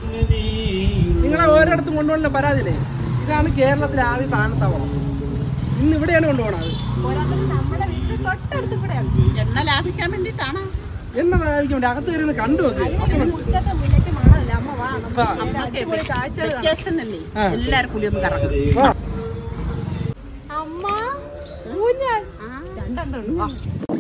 നിങ്ങളെ ഓരോടത്തും കൊണ്ടുപോകണ പരാതിയില്ലേ ഇതാണ് കേരളത്തിലെ ആദ്യ താനത്താവളം ഇന്ന് ഇവിടെയാണ് കൊണ്ടുപോകണത് പോരാത്തത് നമ്മുടെ വീട്ടിൽ തൊട്ടടുത്ത് കൂടെയാണ് എണ്ണ ലാഭിക്കാൻ വേണ്ടിട്ടാണ് എന്നതായിരിക്കും വേണ്ടി അകത്ത് കയറി ഒന്ന് കണ്ടു നോക്ക് അതിന് മുറ്റത്തെ മുല്ലയ്ക്ക് മണമല്ല അമ്മ വാ നമുക്ക് വാ. ഇതിന്റെ അടിപൊളി കാഴ്ചകൾ കാണാം. വെക്കേഷൻ അല്ലേ ആ. എല്ലാരും കൂടി ഒന്ന് കറങ്ങും വാ. അമ്മ ഊഞ്ഞാൽ രണ്ടെണ്ണം ഉണ്ട് വാ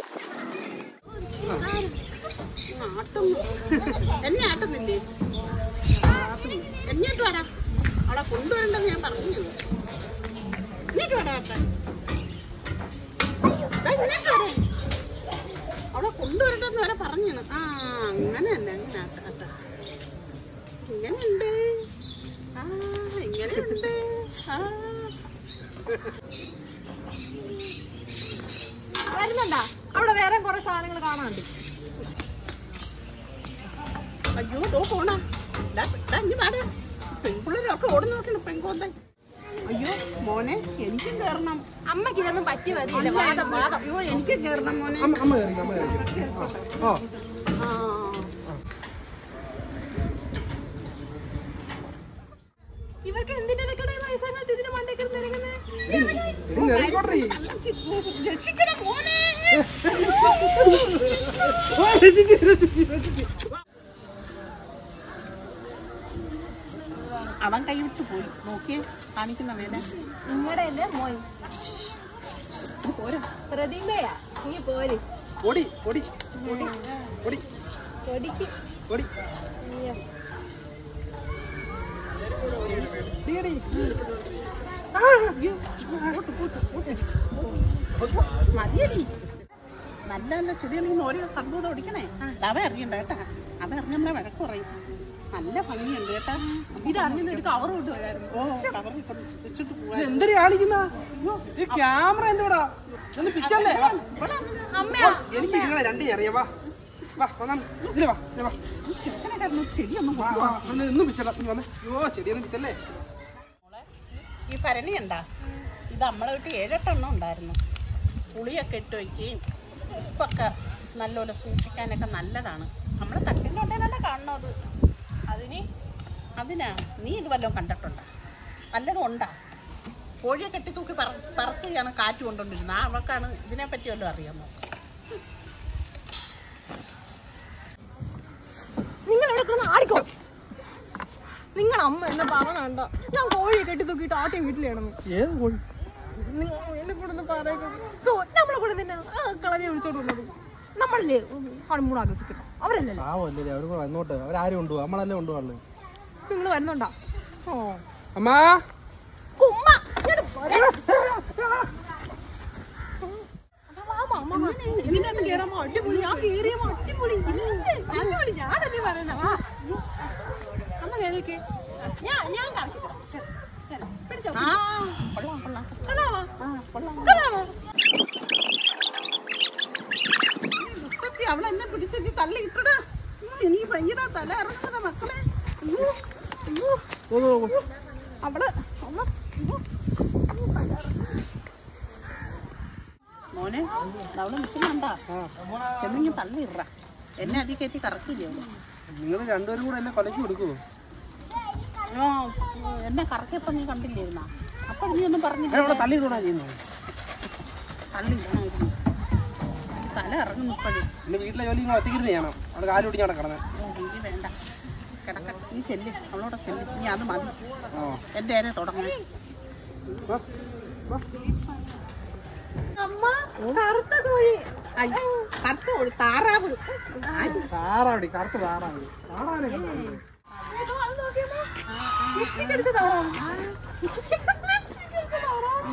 ആട്ടുന്നു എന്നെ ആട്ടുന്നില്ലേ എന്നിട്ട് വേടാ അവളെ കൊണ്ടുവരണ്ടെന്ന് ഞാൻ പറഞ്ഞു എന്നിട്ട് വേടാ ആട്ടാൻ ദാ ഇങ്ങോട്ട് വരെ. അവളെ കൊണ്ടുവരണ്ടെന്ന് വരെ പറഞ്ഞു ആ അങ്ങനെ തന്നെ അങ്ങനെ ആട്ട ആട്ട ഇങ്ങനെയുണ്ട് ആ ഇങ്ങനെയുണ്ട് ആ വരുന്നുണ്ടാ അവിടെ വേറെ കുറെ സാധനങ്ങൾ കാണാനുണ്ട് അയ്യോ തോ പോണ ഇനി പാട് പെൺപിള്ളേരൊക്കെ ഓടുന്ന നോക്കണം പെൺകോന്ത അയ്യോ മോനെ എനിക്കും കയറണം അമ്മക്ക് ഇതൊന്നും പറ്റി വരില്ല വാദം വാദം അയ്യോ എനിക്കും കയറണം മോനെ അമ്മ അമ്മ കയറി അമ്മ കയറി ഓ ആ ഇവർക്ക് എന്തിനൊക്കെ വയസ്സാകാലത്ത് ഇതിന് മണ്ടേക്കറി നിരങ്ങുന്നത് ഇത് നെറിക്കോട്ടെ രക്ഷിക്കണം മോനെ ഓ, രചിച്ച്, രചിച്ച്, രചിച്ച്. അവൻ കൈവിട്ട് പോയി നോക്കിയേ കാണിക്കുന്ന വേല നിങ്ങളുടെ അല്ലേ മോൻ പോരാ പ്രതിമയാ നീ പോര് പൊടി പൊടി പൊടി പൊടി പൊടിക്ക് പൊടി അയ്യോ. ഡിയടി. മതിയടി നല്ല നല്ല ചെടികളിൽ നിന്ന് ഓരോ കർബൂതം ഒടിക്കണേ അവ അറിയണ്ട കേട്ടാ അവ അറിഞ്ഞ വഴക്ക് പറയും നല്ല ഭംഗിയുണ്ട് കേട്ടാ ഇത് അറിഞ്ഞ ഒരു കവർ കൊണ്ടുപോയായിരുന്നു ഓ കവറിൽ വെച്ചിട്ട് പോവാ ഇത് എന്തൊരു കാണിക്കുന്ന ഈ ക്യാമറ എന്റെ കൂടാ ഒന്ന് പിച്ചല്ലേ വാ. അമ്മയാ എനിക്ക് നിങ്ങളെ രണ്ടേ അറിയാം വാ വാ വന്നാ ഇതില് വാ ഇതില് വാ ചെക്കനെ ചെടിയൊന്നും വാ, വാ, ഒന്ന് ഇന്നും പിച്ചല്ല നീ വന്നേ അയ്യോ ചെടിയൊന്നും പിച്ചല്ലേ ഈ ഭരണി ഉണ്ടാ ഇത് നമ്മളെ വീട്ടിൽ ഏഴെട്ടെണ്ണം ഉണ്ടായിരുന്നു പുളിയൊക്കെ ഇട്ട് വയ്ക്കുകയും ഉപ്പൊക്കെ നല്ലപോലെ സൂക്ഷിക്കാനൊക്കെ നല്ലതാണ് നമ്മളെ തട്ടിൻ്റെ ഉണ്ടേനല്ലേ കാണണത് അതിന് അതിനാ നീ ഇത് വല്ലതും കണ്ടിട്ടുണ്ടോ വല്ലതും ഉണ്ടാ കോഴിയെ കെട്ടി തൂക്കി പറ പറത്തുകയാണ് കാറ്റ് കൊണ്ടുകൊണ്ടിരുന്നത് ആ അവൾക്കാണ് ഇതിനെപ്പറ്റി വല്ലതും അറിയാമോ നിങ്ങൾ ഇവിടെ കിടന്ന് ആടിക്കോ നിങ്ങളുടെ അമ്മ എന്നെ പറഞ്ഞണ്ട ഞാൻ കോഴിയെ കെട്ടി തൂക്കിയിട്ട് ആദ്യം വീട്ടിലാണെന്ന് ഏത് കോഴി നിങ്ങൾ എന്നെ കൂടെ ഒന്ന് പറയണം നമ്മളെ കൂടെ തന്നെ ആ കളഞ്ഞെ വിളിച്ചോണ്ട് വന്നത് നമ്മളല്ലേ ഹണിമൂൺ ആഘോഷിക്കണം അവരല്ലല്ലോ പാവല്ലേ അവർ വന്നോട്ടെ അവരാരും കൊണ്ടുപോകും നമ്മളല്ലേ കൊണ്ടുപോകാനുള്ളത് നിങ്ങൾ വരുന്നുണ്ടോ ഓ അമ്മാ കുമ്മ ഇങ്ങട് പോരെ. അതാ വാ, മാമ, വാ. ഇതിനകത്ത് കേറാമോ? അടിപൊളി. ആ കേറിയമോ? അടിപൊളി. ഇല്ലേ? അടിപൊളി. ഞാനല്ലേ പറയുന്നെ. വാ. അമ്മ കേറിക്ക്. ഞാൻ- ഞാൻ കറക്കി തരാം. കേറ്. കേറ്. പിടിച്ചോ. ആ കൊള്ളാം കൊള്ളാം കൊള്ളാമോ? ആ കൊള്ളാം കൊള്ളാമോ? മുത്തത്തി അവൾ എന്നെ പിടിച്ചെത്തി തള്ളി ഇട്ടടാ എനിക്ക് ഭയങ്കര തല ഇറങ്ങുന്നതാ മക്കളെ അയ്യോ അയ്യോ ഓ, ഓ, ഓ. അവള് അവള് അയ്യോ. മോനെ അവള് നിൽക്കുന്നുണ്ടാ ചെമ്മിങ്ങി തള്ളി ഇറ എന്നെ അതി കയറ്റി കറക്കില്ലേ അവള് നിങ്ങൾ രണ്ടുപേരും കൂടെ എന്നെ കൊലയ്ക്ക് കൊടുക്കുമോ അയ്യോ എന്നെ കറക്കിയപ്പോ നീ കണ്ടില്ലായിരുന്ന അപ്പൊ നീ ഒന്നും പറഞ്ഞില്ല അവിടെ തള്ളിയിട്ടാ ചെയ്യുന്നത് തള്ളി ഇടണമായിരുന്നു തല ഇറങ്ങുന്നു ഇപ്പോഴും എന്റെ വീട്ടിലെ ജോലി ഇങ്ങനെ ഒറ്റയ്ക്കിരുന്ന് ചെയ്യണം അവിടെ കാല് പിടിച്ച് അവിടെ കിടന്നത് ഓ എനിക്ക് വേണ്ട കിടക്ക നീ ചെല്ല് അവളോടെ ചെല്ല് നീ അത് മതി ഓ എന്റെ നേരെ തുടങ്ങണേ വാ, വാ. അമ്മ കറുത്ത കോഴി അയ്യ, കറുത്ത കോഴി താറാവ് ആയ്, താറാവടി കറുത്ത താറാവടി താറാവിനെ കണ്ടോ? ഇതോ, അത് നോക്കിയമ്മ. ലിപ്സ്റ്റിക് അടിച്ച താറാവ്. ലിപ്സ്റ്റിക് അടിച്ച താറാവ്.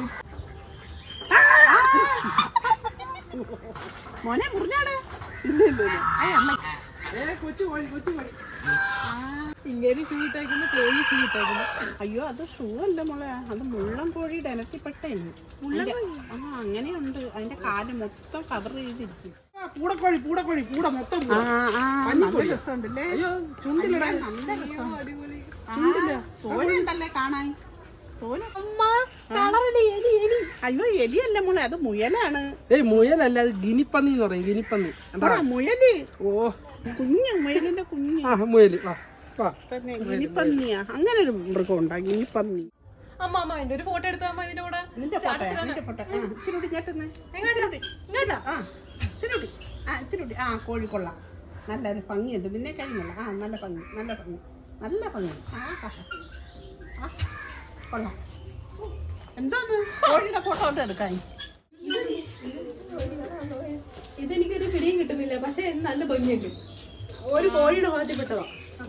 മോനെ മുറിഞ്ഞാടെ ഇല്ല ഇല്ല ഇല്ല ഏ കൊച്ചു കോഴി കൊച്ചു കോഴി ഇങ്ങനെ ഷൂ ഇട്ടേക്കുന്നു കോഴി ഷൂ ഇട്ടേക്കുന്നു അയ്യോ അത് ഷൂ അല്ല മോളെ അത് മുള്ളം കോഴിയുടെ ഇനത്തിൽപ്പെട്ടേന് അതിന്റെ- ആ അങ്ങനെയുണ്ട് അതിന്റെ കാല് മൊത്തം കവർ ചെയ്തിരിക്കും ആ, പൂടക്കോഴി പൂടക്കോഴി പൂട മൊത്തം ആ പൂട. ആ നല്ല രസമുണ്ടല്ലേ അയ്യോ ചുണ്ടിലിടാൻ നല്ല രസം ചുണ്ടില്ല തോലുണ്ടല്ലേ കാണാൻ തോല് അമ്മ കളറില് എലി എലി അയ്യോ എലിയല്ല മോളെ അത് മുയലാണ് ഏയ് മുയലല്ല അത് ഗിനിപ്പന്നി എന്ന് പറയും ഗിനിപ്പന്നി എന്താ ആ മുയല് ഓ കുഞ്ഞ് മുയലിന്റെ കുഞ്ഞ് ആ മുയല് വാ വാ തന്നെ ഗിനിപ്പന്നിയാ അങ്ങനെ ഒരു മൃഗം ഉണ്ടാ ഗിനിപ്പന്നി അമ്മ അമ്മ എന്റെ ഒരു ഫോട്ടോ എടുത്താ അമ്മ ഇതിന്റെ കൂടെ നിന്റെ ഫോട്ടോ നിന്റെ ഫോട്ടോ ആ ഇത്തിരി കൂടി ഇങ്ങോട്ട് ഇങ്ങോട്ട് ഇങ്ങോട്ടാ ആ ഇത്തിരി കൂടി ആ ഇത്തിരി കൂടി ആ കോഴി കൊള്ളാം നല്ലൊരു ഭംഗിയുണ്ട് നിന്നെ കഴിഞ്ഞല്ല ആ നല്ല ഭംഗി നല്ല ഭംഗി നല്ല ഭംഗി ആ ഹാ, ഹാ. ആ കൊള്ളാം എന്താന്ന് കോഴിയുടെ ഫോട്ടോ ഒക്കെ എടുക്കാൻ ഇതെനിക്കൊരു പിടിയും കിട്ടുന്നില്ല പക്ഷെ നല്ല ഭംഗിയുണ്ട് ഒരു കോഴിയുടെ ഭാഗത്തിൽ പെട്ടതാ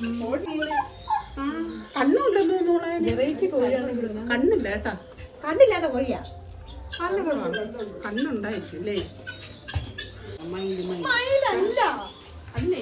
ആ കണ്ണുമില്ലെന്ന് തോന്നുന്നു വെറൈറ്റി കോഴിയാണ് കണ്ണില്ല കേട്ടാ കണ്ടില്ലാത്ത കോഴിയാ കണ്ണുണ്ടായിരിക്കും അല്ലേ മയില് മയിൽ മയിലല്ല അല്ലേ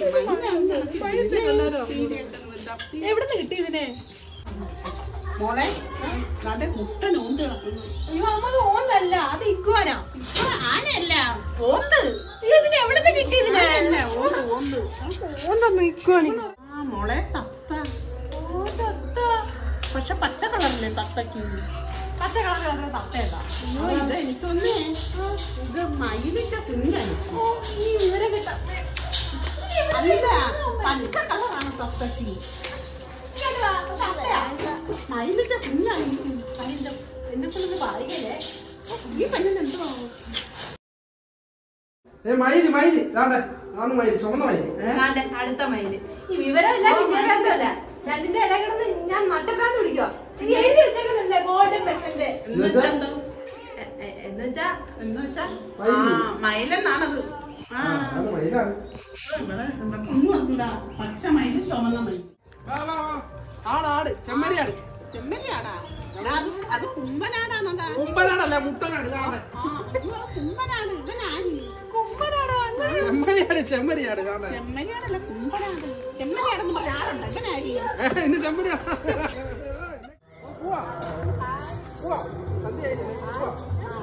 എവിടുന്ന് കിട്ടി ഇതിനെ മോളെ കട മുട്ടൻ ഓന്ത് കിടക്കുന്നു അയ്യോ അമ്മ അത് ഓന്തല്ല അത് ഇക്കുവാനാ ഇപ്പൊ ആനയല്ല ഓന്ത് അയ്യോ ഇതിനെ എവിടുന്ന് കിട്ടി ഇതിനെ ആനയല്ല ഓന്ത് ഓന്ത് ഓന്തൊന്നും ഇക്കുവാനി ആ മോളെ തത്ത ഓ തത്ത പക്ഷെ പച്ച കളറല്ലേ തത്തക്ക് പച്ച കളർ കളർ തത്തയല്ല അയ്യോ ഇത് എനിക്കൊന്നേ ഇത് മയിലിന്റെ കുഞ്ഞാണ് ഓ ഈ വിവരം കിട്ടാ അല്ല പച്ച കളറാണ് തത്തക്ക് മയിലിന്റെ കുഞ്ഞായിരിക്കും മയിലിന്റെ എന്നെ കൊണ്ട് പറയുകയല്ലേ ഈ പെണ്ണിന് എന്തോ ഏ മയില് മയില് ഇതാണ്ടെ ആണ് മയില് ചുമന്ന മയില് ആണ്ടെ, അടുത്ത മയില് ഈ വിവരമില്ല വിദ്യാഭ്യാസമല്ല രണ്ടിന്റെ ഇടയിൽ കിടന്ന് ഞാൻ നട്ടപ്രാന്ത് പിടിക്കുക ഇത് എഴുതി വെച്ചേക്കുന്നില്ലേ ഗോൾഡൻ പെസന്റ് എന്നിട്ട് എന്തോ എന്നുവെച്ചാ എന്ന് വെച്ചാ ആ മയിലെന്നാണത് ആ ആണ് മയിലാണ് ഇവിടെ ഇവർക്കൊന്നും അറിഞ്ഞൂടാ പച്ച മയിലും ചുമന്ന മയിലും വാ വാ വാ ആട് ആട് ചെമ്മരിയാട് ചെമ്മരിയാടാ എടാ, അത് അത് കുമ്പനാടാണോടാ കുമ്പനാടല്ല മുട്ടനാട് ഇതാണ്ടെ ആ അയ്യോ, കുമ്പനാട് ഇവനാരി കുമ്പനാടോ ചെമ്മരിയാട് ചെമ്മരിയാട് ഇതാണ്ടെ ചെമ്മരിയാടല്ല കുമ്പനാട് ചെമ്മരിയാടെന്ന് പറഞ്ഞ ആളുണ്ട് ഇവനാരി ഏ, ഇന്ന് ചെമ്മരിയാട് പോവാ പോവാ സന്ധ്യയായില്ലേ? പോവാ.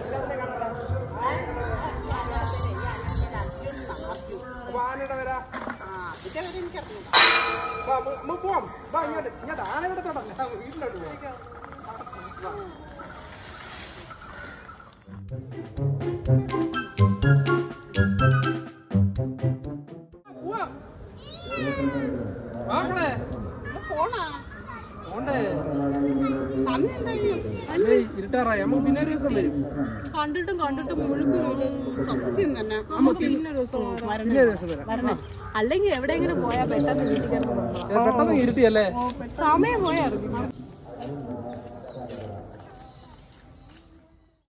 അപ്പൊ ആനയുടെ വരാ ആ അതിന്റെ പേര് എനിക്കറിഞ്ഞൂടാ വാ, നമുക്ക് നമുക്ക് പോവാം വാ ഇങ്ങോട്ട് ഇങ്ങോട്ട് ആന ഇവിടെ തൊടല്ല വീട്ടിലോട്ട് പോവാം പോവാം വാക്കളെ നമ്മള് പോണാ പോണ്ടേ സമയം എന്തായാലും ഏയ് ഇരുട്ടാറായി നമുക്ക് പിന്നെ ഒരു ദിവസം വരും കണ്ടിട്ടും കണ്ടിട്ടും മുഴുക്കുന്നു സത്യം തന്നെ നമുക്ക് പിന്നെ ഒരു ദിവസം വരാം. പിന്നെ ഒരു ദിവസം വരാം വരണേ അല്ലെങ്കിൽ എവിടെയെങ്കിലും പോയാൽ പെട്ടെന്ന് വീട്ടിൽ കിടന്ന് ഏ, പെട്ടെന്ന് ഇരുട്ടിയല്ലേ സമയം പോയാ അറിഞ്ഞു